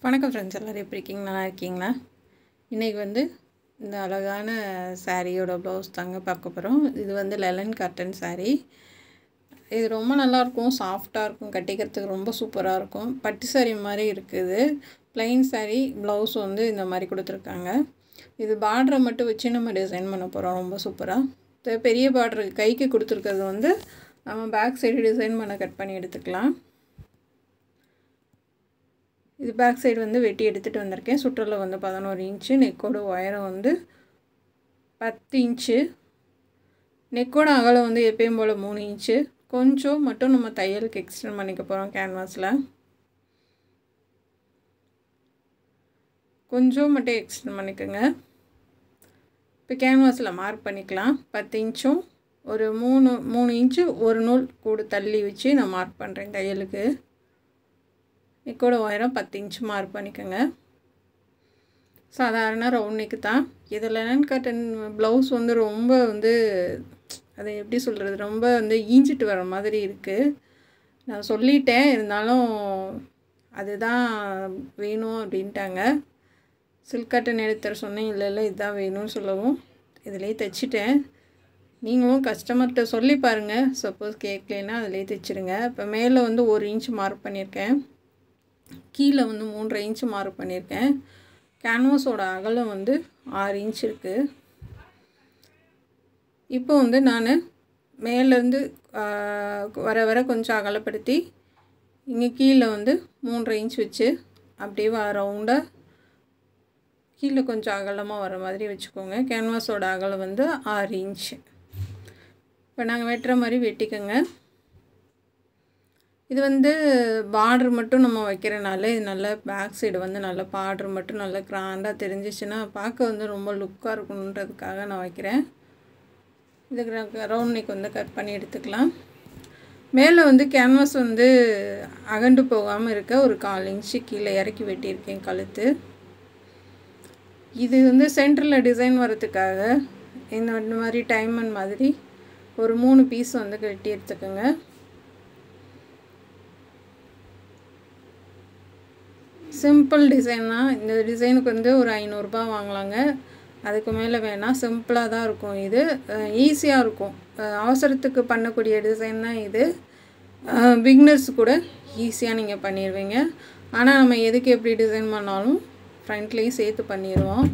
வணக்கம் ஃப்ரெண்ட்ஸ் எல்லோரும் எப்படி இருக்கீங்க நல்லா இருக்கீங்களா இன்றைக்கி வந்து இந்த அழகான சாரியோட ப்ளவுஸ் தாங்க பார்க்க போகிறோம் இது வந்து லெலன் காட்டன் saree இது ரொம்ப நல்லாயிருக்கும் சாஃப்டாக இருக்கும் கட்டிக்கிறதுக்கு ரொம்ப சூப்பராக இருக்கும் பட்டு saree மாதிரி இருக்குது ப்ளைன் saree ப்ளவுஸ் வந்து இந்த மாதிரி கொடுத்துருக்காங்க இது பார்டரை மட்டும் வச்சு நம்ம டிசைன் பண்ண போகிறோம் ரொம்ப சூப்பராக பெரிய பார்டர் கைக்கு கொடுத்துருக்கிறது வந்து நம்ம பேக் சைடு டிசைன் பண்ண கட் பண்ணி எடுத்துக்கலாம் இது பேக் சைடு வந்து வெட்டி எடுத்துகிட்டு வந்திருக்கேன் சுற்றளவு வந்து பதினோரு இன்ச்சு நெக்கோட உயரம் வந்து பத்து இன்ச்சு நெக்கோட அகலம் வந்து எப்பயும் போல் மூணு இன்ச்சு கொஞ்சம் மட்டும் நம்ம தையலுக்கு எக்ஸ்டெண்ட் பண்ணிக்க போகிறோம் கேன்வாஸில் கொஞ்சம் மட்டும் எக்ஸ்டெண்ட் பண்ணிக்கோங்க இப்போ கேன்வாஸில் மார்க் பண்ணிக்கலாம் பத்து இன்ச்சும் ஒரு மூணு மூணு இன்ச்சு ஒரு நூல் கூட தள்ளி வச்சு நான் மார்க் பண்ணுறேன் தையலுக்கு நெக்கோட உயரம் பத்து இன்ச்சு மார்க் பண்ணிக்கோங்க சாதாரண ரவுண்ட் நெக்கு தான் இது லெனன் காட்டன் ப்ளவுஸ் வந்து ரொம்ப வந்து அது எப்படி சொல்கிறது ரொம்ப வந்து ஈஞ்சிட்டு வர மாதிரி இருக்குது நான் சொல்லிட்டேன் இருந்தாலும் அதுதான் வேணும் அப்படின்ட்டாங்க சில்க் காட்டன் எடுத்துற சொன்னேன் இல்லை இல்லை இதுதான் வேணும்னு சொல்லவும் இதிலே தைச்சிட்டேன் நீங்களும் கஸ்டமர்கிட்ட சொல்லி பாருங்கள் சப்போஸ் கேட்கலன்னா அதிலே தைச்சிருங்க இப்போ மேலே வந்து ஒரு இன்ச் மார்க் பண்ணியிருக்கேன் கீழே வந்து மூன்றரை இன்ச்சு மார்க் பண்ணியிருக்கேன் கேன்வாஸோட அகலம் வந்து ஆறு இன்ச் இருக்குது இப்போ வந்து நான் மேலேருந்து வர வர கொஞ்சம் அகலப்படுத்தி இங்கே கீழே வந்து மூன்றரை இன்ச் வச்சு அப்படியே ரவுண்டாக கீழே கொஞ்சம் அகலமாக வர மாதிரி வச்சுக்கோங்க கேன்வாஸோட அகலம் வந்து ஆறு இன்ச்சு இப்போ நாங்கள் வெட்டுற மாதிரி வெட்டிக்கோங்க இது வந்து பார்ட்ரு மட்டும் நம்ம வைக்கிறனால இது நல்ல பேக் சைடு வந்து நல்ல பார்ட்ரு மட்டும் நல்லா கிராண்டாக தெரிஞ்சிச்சுன்னா பார்க்க வந்து ரொம்ப லுக்காக இருக்கணுன்றதுக்காக நான் வைக்கிறேன் இதுக்கு ரவுண்ட் நெக் வந்து கட் பண்ணி எடுத்துக்கலாம் மேலே வந்து கேன்வாஸ் வந்து அகண்டு போகாமல் இருக்க ஒரு கால் இன்ச்சு கீழே இறக்கி வெட்டியிருக்கேன் கழுத்து இது வந்து சென்டரில் டிசைன் வரதுக்காக இந்த மாதிரி டைமண்ட் மாதிரி ஒரு மூணு பீஸ் வந்து வெட்டி எடுத்துக்கோங்க சிம்பிள் டிசைன் தான் இந்த டிசைனுக்கு வந்து ஒரு ஐநூறுரூபா வாங்கலாங்க அதுக்கு மேலே வேணால் சிம்பிளாக தான் இருக்கும் இது ஈஸியாக இருக்கும் அவசரத்துக்கு பண்ணக்கூடிய டிசைன் தான் இது பிக்னர்ஸ் கூட ஈஸியாக நீங்கள் பண்ணிடுவீங்க ஆனால் நம்ம எதுக்கு எப்படி டிசைன் பண்ணாலும் ஃப்ரண்ட்லேயும் சேர்த்து பண்ணிடுவோம்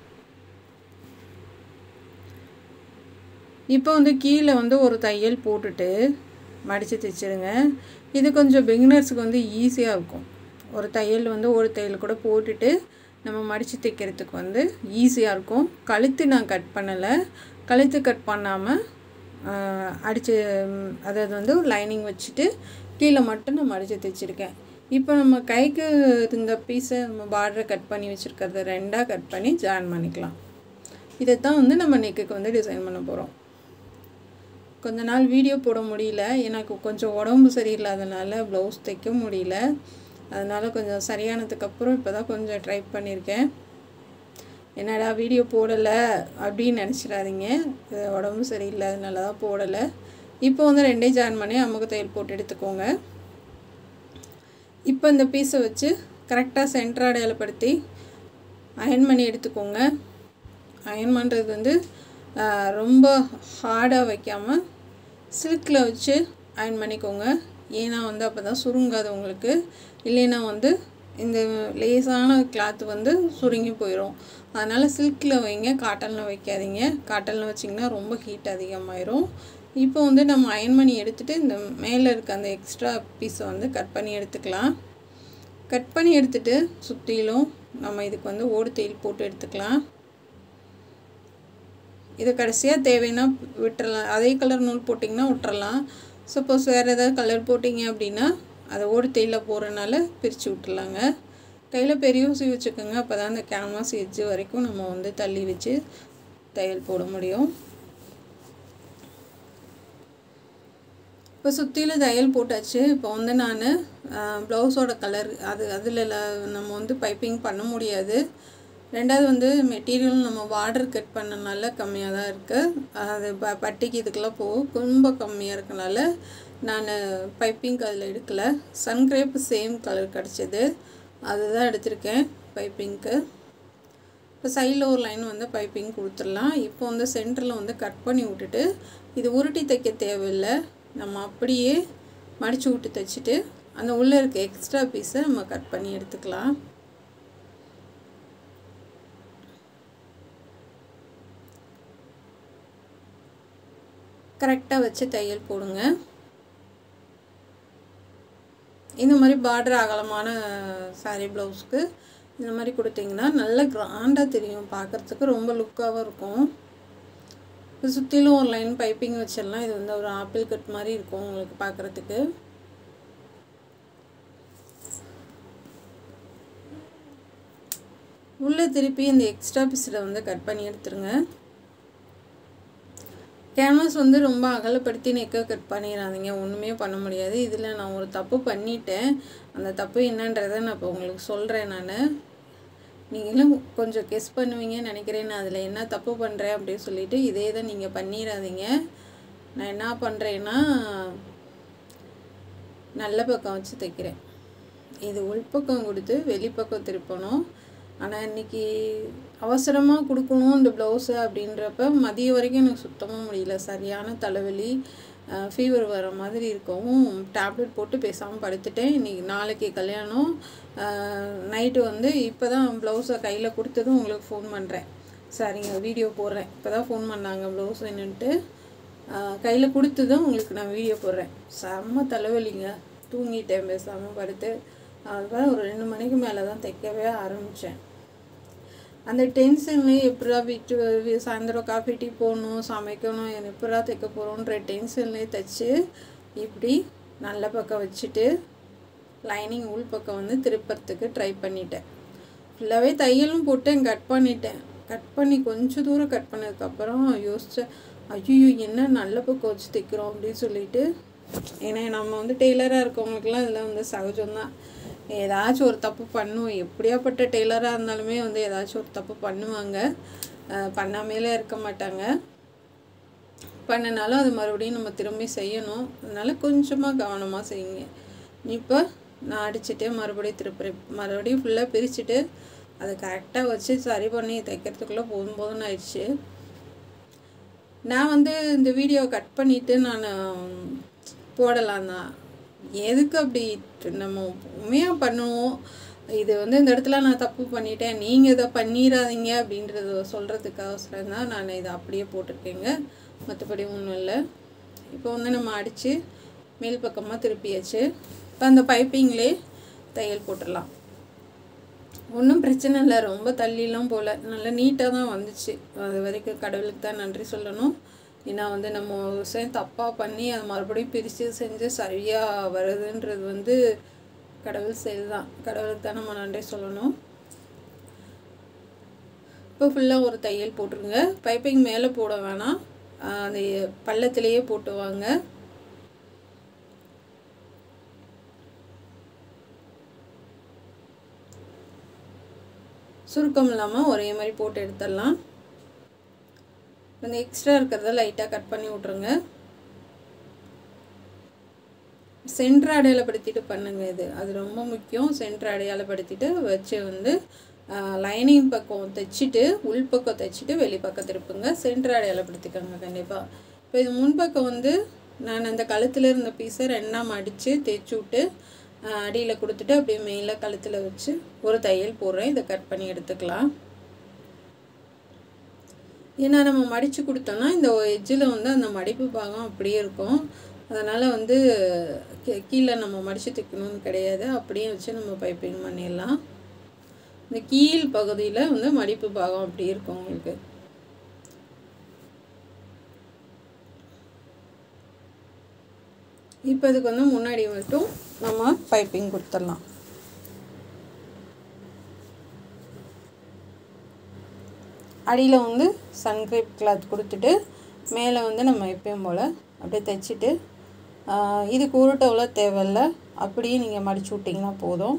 இப்போ வந்து கீழே வந்து ஒரு தையல் போட்டுட்டு மடித்து தைச்சிருங்க இது கொஞ்சம் பிகினர்ஸுக்கு வந்து ஈஸியாக இருக்கும் ஒரு தையல் வந்து ஒரு தையல் கூட போட்டுட்டு நம்ம மடித்து தைக்கிறதுக்கு வந்து ஈஸியாக இருக்கும் கழுத்து நான் கட் பண்ணலை கழுத்து கட் பண்ணாமல் அடித்து அதாவது வந்து லைனிங் வச்சுட்டு கீழே மட்டும் நான் மடித்து தைச்சிருக்கேன் இப்போ நம்ம கைக்கு இந்த பீஸை நம்ம பார்டரை கட் பண்ணி வச்சுருக்கிறத ரெண்டாக கட் பண்ணி ஜாயின் பண்ணிக்கலாம் இதை தான் வந்து நம்ம நெக்குக்கு வந்து டிசைன் பண்ண போகிறோம் கொஞ்ச நாள் வீடியோ போட முடியல எனக்கு கொஞ்சம் உடம்பு சரியில்லாதனால ப்ளவுஸ் தைக்க முடியல அதனால் கொஞ்சம் சரியானதுக்கப்புறம் இப்போ தான் கொஞ்சம் ட்ரை பண்ணியிருக்கேன் என்னடா வீடியோ போடலை அப்படின்னு நினச்சிடாதீங்க உடம்பு சரியில்லாதனால தான் போடலை இப்போ வந்து ரெண்டே ஜாயின் பண்ணி அமுக்கு தையல் போட்டு எடுத்துக்கோங்க இப்போ இந்த பீஸை வச்சு கரெக்டாக சென்டர் அடையாளப்படுத்தி அயன் பண்ணி எடுத்துக்கோங்க அயன் பண்ணுறது வந்து ரொம்ப ஹார்டாக வைக்காமல் சில்கில் வச்சு அயன் பண்ணிக்கோங்க ஏன்னா வந்து அப்போ தான் சுருங்காது உங்களுக்கு இல்லைன்னா வந்து இந்த லேசான கிளாத் வந்து சுருங்கி போயிடும் அதனால் சில்கில் வைங்க காட்டனில் வைக்காதீங்க காட்டனில் வச்சிங்கன்னா ரொம்ப ஹீட் அதிகமாயிரும் இப்போ வந்து நம்ம அயன் பண்ணி எடுத்துகிட்டு இந்த மேலே இருக்க அந்த எக்ஸ்ட்ரா பீஸை வந்து கட் பண்ணி எடுத்துக்கலாம் கட் பண்ணி எடுத்துகிட்டு சுற்றிலும் நம்ம இதுக்கு வந்து ஓடு தையல் போட்டு எடுத்துக்கலாம் இது கடைசியாக தேவைன்னா விட்டுறலாம் அதே கலர் நூல் போட்டிங்கன்னா விட்டுறலாம் சப்போஸ் வேறு ஏதாவது கலர் போட்டிங்க அப்படின்னா அதை ஓடு தையில் போகிறனால பிரித்து விட்டுலாங்க கையில் பெரிய ஊசி வச்சுக்கோங்க அப்போ தான் அந்த கேன்வாஸ் எஜ்ஜு வரைக்கும் நம்ம வந்து தள்ளி வச்சு தையல் போட முடியும் இப்போ சுற்றிலும் தையல் போட்டாச்சு இப்போ வந்து நான் ப்ளவுஸோட கலர் அது அதில் நம்ம வந்து பைப்பிங் பண்ண முடியாது ரெண்டாவது வந்து மெட்டீரியல் நம்ம பார்டர் கட் பண்ணனால கம்மியாக தான் இருக்குது அது ப பட்டிக்கு இதுக்கெல்லாம் போகும் ரொம்ப கம்மியாக இருக்கனால நான் பைப்பிங் அதில் எடுக்கலை சன்கிரேப் சேம் கலர் கிடச்சிது அதுதான் எடுத்திருக்கேன் பைப்பிங்க்கு இப்போ சைடில் ஒரு லைன் வந்து பைப்பிங் கொடுத்துடலாம் இப்போ வந்து சென்டரில் வந்து கட் பண்ணி விட்டுட்டு இது உருட்டி தைக்க தேவையில்லை நம்ம அப்படியே மடித்து விட்டு தைச்சிட்டு அந்த உள்ளே இருக்க எக்ஸ்ட்ரா பீஸை நம்ம கட் பண்ணி எடுத்துக்கலாம் கரெக்டாக வச்சு தையல் போடுங்க இந்த மாதிரி பார்டர் அகலமான சாரீ ப்ளவுஸ்க்கு இந்த மாதிரி கொடுத்தீங்கன்னா நல்ல கிராண்டாக தெரியும் பார்க்குறதுக்கு ரொம்ப லுக்காகவும் இருக்கும் இப்போ சுற்றிலும் ஒரு லைன் பைப்பிங் வச்சிடலாம் இது வந்து ஒரு ஆப்பிள் கட் மாதிரி இருக்கும் உங்களுக்கு பார்க்குறதுக்கு உள்ளே திருப்பி இந்த எக்ஸ்ட்ரா பீஸில் வந்து கட் பண்ணி எடுத்துருங்க கேன்வாஸ் வந்து ரொம்ப அகலப்படுத்தி நெக்க கட் பண்ணிடாதீங்க ஒன்றுமே பண்ண முடியாது இதில் நான் ஒரு தப்பு பண்ணிட்டேன் அந்த தப்பு என்னன்றதை நான் இப்போ உங்களுக்கு சொல்கிறேன் நான் நீங்களும் கொஞ்சம் கெஸ் பண்ணுவீங்கன்னு நினைக்கிறேன் நான் அதில் என்ன தப்பு பண்ணுறேன் அப்படின்னு சொல்லிட்டு இதே தான் நீங்கள் பண்ணிடாதீங்க நான் என்ன பண்ணுறேன்னா நல்ல பக்கம் வச்சு தைக்கிறேன் இது உள்பக்கம் கொடுத்து வெளிப்பக்கம் திருப்பணும் ஆனால் இன்றைக்கி அவசரமாக கொடுக்கணும் இந்த ப்ளவுஸு அப்படின்றப்ப மதியம் வரைக்கும் எனக்கு சுத்தமாக முடியல சரியான தலைவலி ஃபீவர் வர மாதிரி இருக்கவும் டேப்லெட் போட்டு பேசாமல் படுத்துட்டேன் இன்றைக்கி நாளைக்கு கல்யாணம் நைட்டு வந்து இப்போ தான் ப்ளவுஸை கையில் கொடுத்ததும் உங்களுக்கு ஃபோன் பண்ணுறேன் சரிங்க வீடியோ போடுறேன் இப்போ தான் ஃபோன் பண்ணாங்க ப்ளவுஸ் என்னன்ட்டு கையில் கொடுத்ததும் உங்களுக்கு நான் வீடியோ போடுறேன் செம்ம தலைவலிங்க தூங்கிட்டேன் பேசாமல் படுத்து அதுதான் ஒரு ரெண்டு மணிக்கு மேலே தான் தைக்கவே ஆரம்பித்தேன் அந்த டென்ஷன்லேயே எப்படா வீட்டு சாயந்தரம் காஃபி டீ போடணும் சமைக்கணும் எப்படா தைக்க போகிறோன்ற டென்ஷன்லேயே தைச்சி இப்படி நல்ல பக்கம் வச்சுட்டு லைனிங் உள் பக்கம் வந்து திருப்பறதுக்கு ட்ரை பண்ணிட்டேன் ஃபுல்லாகவே தையலும் போட்டேன் கட் பண்ணிட்டேன் கட் பண்ணி கொஞ்சம் தூரம் கட் பண்ணதுக்கப்புறம் யோசித்தேன் ஐயோ என்ன நல்ல பக்கம் வச்சு தைக்கிறோம் அப்படின்னு சொல்லிட்டு ஏன்னா நம்ம வந்து டெய்லராக இருக்கவங்களுக்குலாம் இதெல்லாம் வந்து சகஜம்தான் ஏதாச்சும் ஒரு தப்பு பண்ணுவோம் எப்படியாப்பட்ட டெய்லராக இருந்தாலுமே வந்து ஏதாச்சும் ஒரு தப்பு பண்ணுவாங்க பண்ணாமலே இருக்க மாட்டாங்க பண்ணினாலும் அது மறுபடியும் நம்ம திரும்பி செய்யணும் அதனால் கொஞ்சமாக கவனமாக செய்யுங்க இப்போ நான் அடிச்சுட்டு மறுபடியும் திருப்புறேன் மறுபடியும் ஃபுல்லாக பிரிச்சுட்டு அதை கரெக்டாக வச்சு சரி பண்ணி தைக்கிறதுக்குள்ளே போதும் போதும்னு ஆயிடுச்சு நான் வந்து இந்த வீடியோ கட் பண்ணிவிட்டு நான் போடலாம் தான் எதுக்கு அப்படி நம்ம உண்மையாக பண்ணுவோம் இது வந்து இந்த இடத்துல நான் தப்பு பண்ணிட்டேன் நீங்கள் இதை பண்ணிடாதீங்க அப்படின்றத சொல்கிறதுக்கோசரம் தான் நான் இதை அப்படியே போட்டிருக்கேங்க மற்றபடி ஒன்றும் இல்லை இப்போ வந்து நம்ம அடித்து மேல் பக்கமாக திருப்பியாச்சு இப்போ அந்த பைப்பிங்லே தையல் போட்டுடலாம் ஒன்றும் பிரச்சனை இல்லை ரொம்ப தள்ளிலாம் போகல நல்லா நீட்டாக தான் வந்துச்சு அது வரைக்கும் கடவுளுக்கு தான் நன்றி சொல்லணும் ஏன்னா வந்து நம்ம ஒரு விஷயம் தப்பாக பண்ணி அதை மறுபடியும் பிரித்து செஞ்சு சரியாக வருதுன்றது வந்து கடவுள் செயல் தான் கடவுளுக்கு தான் நம்ம நன்றி சொல்லணும் இப்போ ஃபுல்லாக ஒரு தையல் போட்டுருங்க பைப்பிங் மேலே போட வேணாம் அந்த பள்ளத்திலேயே போட்டு வாங்க சுருக்கம் இல்லாமல் ஒரே மாதிரி போட்டு எடுத்துடலாம் இந்த எக்ஸ்ட்ரா இருக்கிறத லைட்டாக கட் பண்ணி விட்ருங்க சென்டர் அடையாளப்படுத்திட்டு பண்ணுங்க இது அது ரொம்ப முக்கியம் சென்டர் அடையாளப்படுத்திட்டு வச்சு வந்து லைனிங் பக்கம் தைச்சிட்டு உள்பக்கம் தைச்சிட்டு வெளிப்பக்கம் திருப்புங்க சென்டர் அடையாளப்படுத்திக்கோங்க கண்டிப்பாக இப்போ இது முன்பக்கம் வந்து நான் அந்த கழுத்தில் இருந்த பீஸை ரெண்டாக மடித்து தேய்ச்சி விட்டு அடியில் கொடுத்துட்டு அப்படியே மேலே கழுத்தில் வச்சு ஒரு தையல் போடுறேன் இதை கட் பண்ணி எடுத்துக்கலாம் ஏன்னா நம்ம மடித்து கொடுத்தோன்னா இந்த எஜ்ஜில் வந்து அந்த மடிப்பு பாகம் அப்படியே இருக்கும் அதனால் வந்து கீழே நம்ம மடித்து தைக்கணும்னு கிடையாது அப்படியே வச்சு நம்ம பைப்பிங் பண்ணிடலாம் இந்த கீழ் பகுதியில் வந்து மடிப்பு பாகம் அப்படி இருக்கும் உங்களுக்கு இப்போ இதுக்கு வந்து முன்னாடி மட்டும் நம்ம பைப்பிங் கொடுத்துடலாம் அடியில் வந்து சன்கிரீப் கிளாத் கொடுத்துட்டு மேலே வந்து நம்ம எப்பயும் போல் அப்படியே தைச்சிட்டு இதுக்கு உருட்டவுல தேவையில்ல அப்படியே நீங்கள் மடிச்சு விட்டிங்கன்னா போதும்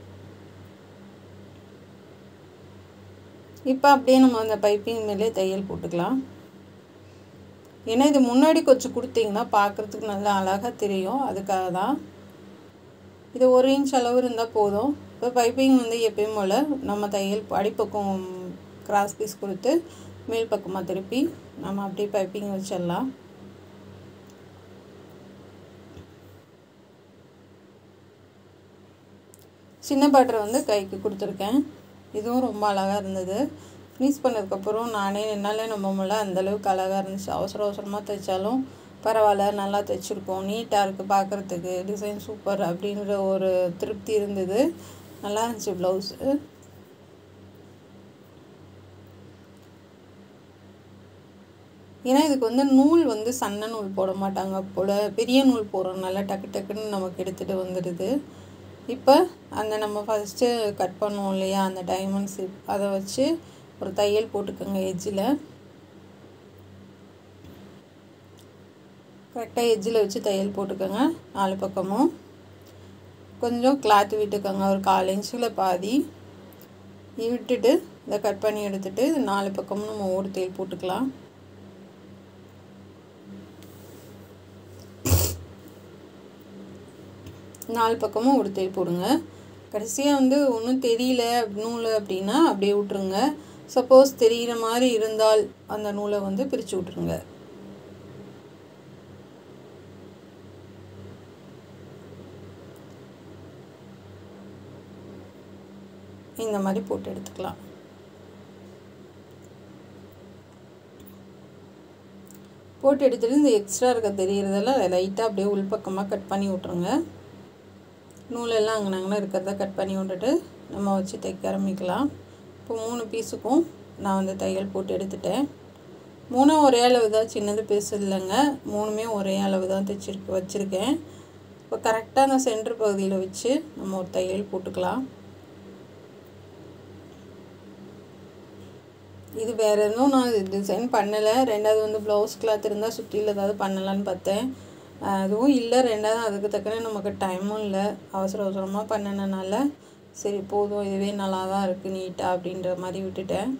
இப்போ அப்படியே நம்ம அந்த பைப்பிங் மேலே தையல் போட்டுக்கலாம் ஏன்னா இது முன்னாடி கொஞ்சம் கொடுத்தீங்கன்னா பார்க்குறதுக்கு நல்லா அழகாக தெரியும் அதுக்காக தான் இது ஒரு இன்ச் அளவு இருந்தால் போதும் இப்போ பைப்பிங் வந்து எப்பயும் போல் நம்ம தையல் அடிப்பக்கம் கிராஸ் பீஸ் கொடுத்து மேல் பக்கமாக திருப்பி நம்ம அப்படியே பைப்பிங் வச்சிடலாம் சின்ன பாட்டர் வந்து கைக்கு கொடுத்துருக்கேன் இதுவும் ரொம்ப அழகாக இருந்தது ஃபினிஷ் பண்ணதுக்கப்புறம் நானே என்னாலே நம்ப முடியல அந்தளவுக்கு அழகாக இருந்துச்சு அவசர அவசரமாக தைச்சாலும் பரவாயில்ல நல்லா தைச்சிருக்கோம் நீட்டாக இருக்குது பார்க்குறதுக்கு டிசைன் சூப்பர் அப்படின்ற ஒரு திருப்தி இருந்தது நல்லா இருந்துச்சு ப்ளவுஸு ஏன்னா இதுக்கு வந்து நூல் வந்து சன்ன நூல் போட மாட்டாங்க போல் பெரிய நூல் போடுறதுனால டக்கு டக்குன்னு நமக்கு எடுத்துகிட்டு வந்துடுது இப்போ அந்த நம்ம ஃபஸ்ட்டு கட் பண்ணுவோம் இல்லையா அந்த டைமண்ட் சிப் அதை வச்சு ஒரு தையல் போட்டுக்கோங்க எஜ்ஜில் கரெக்டாக எஜ்ஜில் வச்சு தையல் போட்டுக்கோங்க நாலு பக்கமும் கொஞ்சம் கிளாத் விட்டுக்கோங்க ஒரு கால் இன்ச்சில் பாதி விட்டுட்டு இதை கட் பண்ணி எடுத்துகிட்டு நாலு பக்கமும் நம்ம ஓடு தையல் போட்டுக்கலாம் நாலு பக்கமும் ஒரு தையல் போடுங்க கடைசியாக வந்து ஒன்றும் தெரியல நூல் அப்படின்னா அப்படியே விட்ருங்க சப்போஸ் தெரிகிற மாதிரி இருந்தால் அந்த நூலை வந்து பிரித்து விட்ருங்க இந்த மாதிரி போட்டு எடுத்துக்கலாம் போட்டு எடுத்துகிட்டு இந்த எக்ஸ்ட்ரா இருக்க தெரியறதெல்லாம் லைட்டாக அப்படியே உள்பக்கமாக கட் பண்ணி விட்ருங்க நூலெல்லாம் அங்கே நாங்கள் இருக்கிறத கட் பண்ணி விட்டுட்டு நம்ம வச்சு தைக்க ஆரம்பிக்கலாம் இப்போ மூணு பீஸுக்கும் நான் வந்து தையல் போட்டு எடுத்துட்டேன் மூணும் ஒரே அளவு தான் சின்னது பெருசு இல்லைங்க மூணுமே ஒரே அளவு தான் தைச்சிருக்கு வச்சுருக்கேன் இப்போ கரெக்டாக அந்த சென்டர் பகுதியில் வச்சு நம்ம ஒரு தையல் போட்டுக்கலாம் இது வேறு எதுவும் நான் டிசைன் பண்ணலை ரெண்டாவது வந்து ப்ளவுஸ் கிளாத் இருந்தால் சுற்றியில் ஏதாவது பண்ணலான்னு பார்த்தேன் அதுவும் இல்லை ரெண்டாவது அதுக்கு தக்கன நமக்கு டைமும் இல்லை அவசர அவசரமாக பண்ணினனால சரி போதும் இதுவே நல்லா தான் இருக்குது நீட்டாக அப்படின்ற மாதிரி விட்டுட்டேன்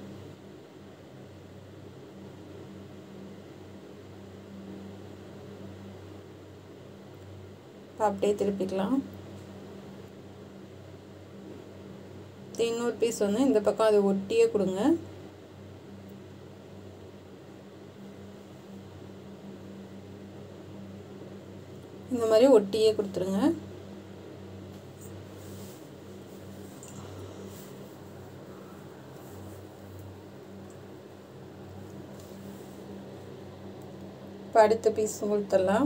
அப்படியே திருப்பிக்கலாம் இன்னொரு பீஸ் வந்து இந்த பக்கம் அதை ஒட்டியே கொடுங்க இந்த மாதிரி ஒட்டியே கொடுத்துருங்க இப்போ அடுத்த பீஸ் கொடுத்துடலாம்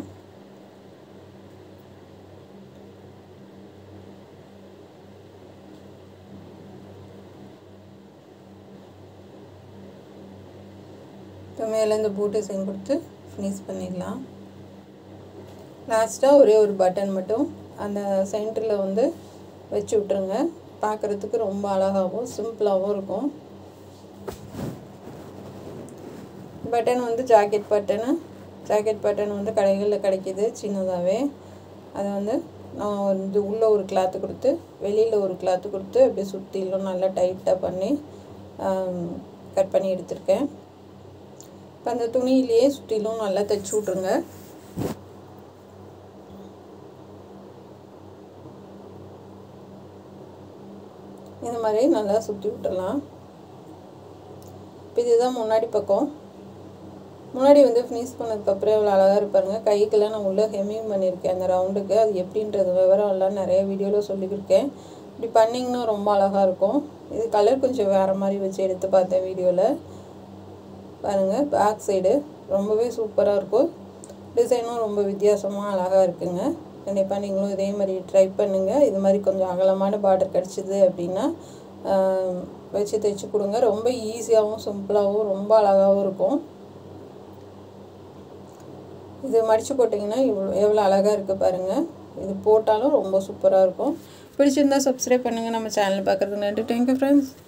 இப்போ மேலே இந்த பூட்டு டிசைன் கொடுத்து ஃபினிஷ் பண்ணிடலாம் லாஸ்ட்டாக ஒரே ஒரு பட்டன் மட்டும் அந்த சென்டரில் வந்து வச்சு விட்ருங்க பார்க்குறதுக்கு ரொம்ப அழகாகவும் சிம்பிளாகவும் இருக்கும் பட்டன் வந்து ஜாக்கெட் பட்டனு ஜாக்கெட் பட்டன் வந்து கடைகளில் கிடைக்கிது சின்னதாகவே அதை வந்து நான் வந்து உள்ளே ஒரு கிளாத்து கொடுத்து வெளியில் ஒரு கிளாத்து கொடுத்து அப்படியே சுற்றிலும் நல்லா டைட்டாக பண்ணி கட் பண்ணி எடுத்திருக்கேன் இப்போ அந்த துணியிலேயே சுற்றிலும் நல்லா தைச்சி விட்ருங்க இந்த மாதிரி நல்லா சுற்றி விட்டுடலாம் இப்போ இதுதான் முன்னாடி பக்கம் முன்னாடி வந்து ஃபினிஷ் பண்ணதுக்கப்புறம் இவ்வளோ அழகாக இருப்பாருங்க கைக்கெல்லாம் நான் உள்ளே ஹெமிங் பண்ணியிருக்கேன் அந்த ரவுண்டுக்கு அது எப்படின்றது விவரம் எல்லாம் நிறைய வீடியோவில் சொல்லியிருக்கேன் இப்படி பண்ணிங்கன்னா ரொம்ப அழகாக இருக்கும் இது கலர் கொஞ்சம் வேறு மாதிரி வச்சு எடுத்து பார்த்தேன் வீடியோவில் பாருங்கள் பேக் சைடு ரொம்பவே சூப்பராக இருக்கும் டிசைனும் ரொம்ப வித்தியாசமாக அழகாக இருக்குங்க கண்டிப்பாக நீங்களும் இதே மாதிரி ட்ரை பண்ணுங்கள் இது மாதிரி கொஞ்சம் அகலமான பார்டர் கிடச்சிது அப்படின்னா வச்சு தைச்சி கொடுங்க ரொம்ப ஈஸியாகவும் சிம்பிளாகவும் ரொம்ப அழகாகவும் இருக்கும் இது மடித்து போட்டிங்கன்னா இவ்வளோ எவ்வளோ அழகாக இருக்குது பாருங்கள் இது போட்டாலும் ரொம்ப சூப்பராக இருக்கும் பிடிச்சிருந்தா சப்ஸ்கிரைப் பண்ணுங்கள் நம்ம சேனல் பார்க்குறதுக்கு நன்றி தேங்க்யூ ஃப்ரெண்ட்ஸ்